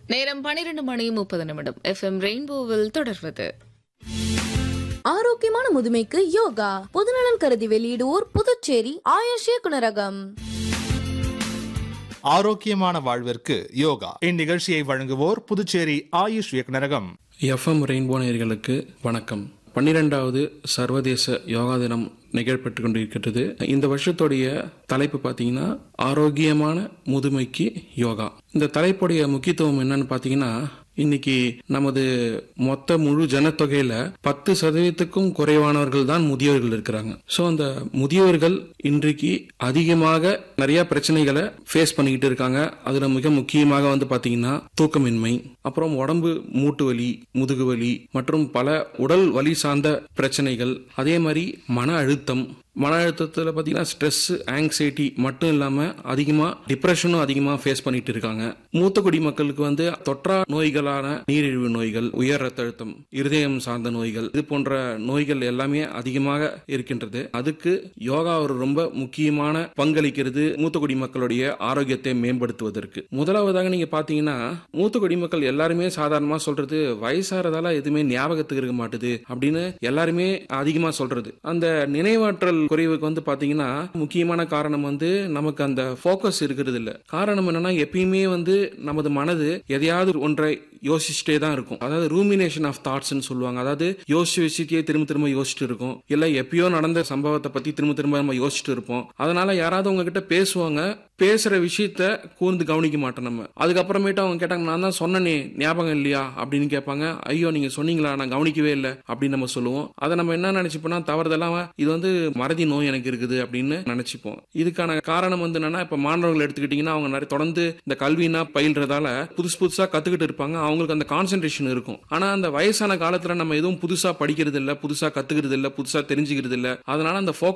நேரம் பனிரெண்டு மணி முப்பது நிமிடம் எஃப்எம் ரெயின்போவில் தொடர்வது ஆரோக்கியமான முதுமைக்கு யோகா பொதுநலன் கருதி வெளியிடுவோர் புதுச்சேரி ஆயுஷ் இயக்குனரகம் ஆரோக்கியமான வாழ்விற்கு யோகா இந்நிகழ்ச்சியை வழங்குவோர் புதுச்சேரி ஆயுஷ் இயக்குநரகம் எஃப்எம் ரெயின்போ நேயர்களுக்கு வணக்கம் பன்னிரெண்டாவது சர்வதேச யோகா தினம் நிகழ்பெற்று கொண்டிருக்கிறது இந்த வருஷத்துடைய தலைப்பு பார்த்தீங்கன்னா ஆரோக்கியமான முதுமைக்கு யோகா இந்த தலைப்புடைய முக்கியத்துவம் என்னன்னு பார்த்தீங்கன்னா இன்னைக்கு நமது மொத்த முழு ஜனத்தொகையில பத்து சதவீதத்துக்கும் குறைவானவர்கள் தான் முதியோர்கள் இருக்கிறாங்க ஸோ அந்த முதியோர்கள் இன்றைக்கு அதிகமாக நிறைய பிரச்சனைகளை ஃபேஸ் பண்ணிக்கிட்டு இருக்காங்க அதுல மிக முக்கியமாக வந்து பாத்தீங்கன்னா தூக்கமின்மை அப்புறம் உடம்பு மூட்டு வலி முதுகு வலி மற்றும் பல உடல் வலி சார்ந்த பிரச்சனைகள் அதே மாதிரி மன அழுத்தம் மன அழுத்தத்தில் பார்த்தீங்கன்னா ஸ்ட்ரெஸ் ஆங்ஸைட்டி மட்டும் இல்லாமல் அதிகமாக டிப்ரெஷனும் அதிகமாக ஃபேஸ் பண்ணிட்டு இருக்காங்க மூத்த குடிமக்களுக்கு வந்து தொற்றா நோய்களான நீரிழிவு நோய்கள் உயர் ரத்த அழுத்தம் இருதயம் சார்ந்த நோய்கள் இது போன்ற நோய்கள் எல்லாமே அதிகமாக இருக்கின்றது அதுக்கு யோகா ஒரு ரொம்ப முக்கியமான பங்களிக்கிறது மூத்த குடிமக்களுடைய ஆரோக்கியத்தை மேம்படுத்துவதற்கு முதலாவதாக நீங்க பாத்தீங்கன்னா மூத்த குடிமக்கள் எல்லாருமே சாதாரணமா சொல்றது வயசாறதால எதுவுமே ஞாபகத்துக்கு இருக்க மாட்டுது அப்படின்னு எல்லாருமே அதிகமா சொல்றது அந்த நினைவாற்றல் குறைவுக்கு வந்து பாத்தீங்கன்னா முக்கியமான காரணம் வந்து நமக்கு அந்த ஃபோக்கஸ் இருக்கிறது இல்ல காரணம் என்னன்னா எப்பயுமே வந்து நமது மனது எதையாவது ஒன்றை யோசிச்சுட்டே தான் இருக்கும் அதாவது ரூமினேஷன் ஆஃப் தாட்ஸ்னு சொல்லுவாங்க அதாவது யோசிச்சு விஷயத்தையே திரும்ப திரும்ப யோசிச்சுட்டு இருக்கும் இல்ல எப்பயோ நடந்த சம்பவத்தை பத்தி திரும்ப திரும்ப நம்ம யோசிச்சுட்டு இருப்போம் அதனால யாராவது உங்ககிட்ட பேசுவாங்க பேசுற விஷயத்த கூர்ந்து கவனிக்க மாட்டோம் நம்ம அதுக்கப்புறமேட்டு அவங்க கேட்டாங்க நான் தான் சொன்னனே ஞாபகம் இல்லையா அப்படின்னு கேட்பாங்க ஐயோ நீங்க சொன்னீங்களா நான் கவனிக்கவே இல்லை அப்படின்னு நம்ம சொல்லுவோம் அதை நம்ம என்ன நினைச்சுப்போம்னா தவறுதெல்லாம் இது வந்து மறதி நோய் எனக்கு இருக்குது அப்படின்னு நினைச்சுப்போம் இதுக்கான காரணம் வந்து என்னன்னா இப்ப மாணவர்கள் எடுத்துக்கிட்டீங்கன்னா அவங்க நிறைய தொடர்ந்து இந்த கல்வினா பயில்றதால புதுசு புதுசா கத்துக்கிட்டு இருப்பாங்க அவங்களுக்கு அந்த கான்சென்ட்ரேஷன் இருக்கும் ஆனா அந்த வயசான காலத்துல நம்ம எதுவும் புதுசா படிக்கிறது இல்ல புதுசா கத்துக்கிறது இல்ல புதுசா தெரிஞ்சுக்கிறது இல்ல அதனால அந்த